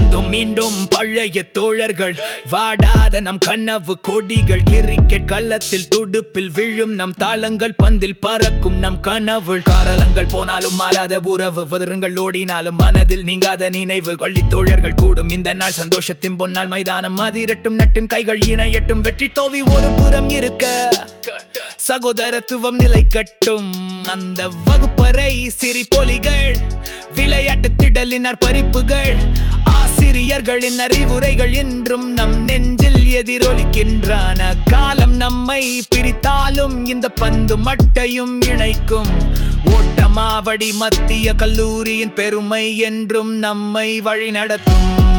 மீண்டும் மீண்டும் பழைய தோழர்கள் வாடாத நம் கனவு கொடிகள் கிரிக்கெட் கள்ளத்தில் துடுப்பில் விழும் நம் தாளங்கள் பந்தில் பறக்கும் நம் கனவு காரலங்கள் போனாலும் மாறாத உறவு வதருங்கள் ஓடினாலும் மனதில் நீங்காத நினைவு கொள்ளி தோழர்கள் கூடும் இந்த நாள் சந்தோஷத்தின் பொன்னால் மைதானம் அதிரட்டும் நட்டும் கைகள் இணையட்டும் வெற்றி தோவி ஒரு புறம் இருக்க சகோதரத்துவம் நிலை கட்டும் அந்த வகுப்பறை சிரிப்பொலிகள் விளையாட்டு திடலினர் பறிப்புகள் ஆசிரியர்களின் அறிவுரைகள் என்றும் நம் நெஞ்சில் எதிரொலிக்கின்றன காலம் நம்மை பிரித்தாலும் இந்த பந்து மட்டையும் இணைக்கும் ஓட்டமாவடி மத்திய கல்லூரியின் பெருமை என்றும் நம்மை வழிநடத்தும்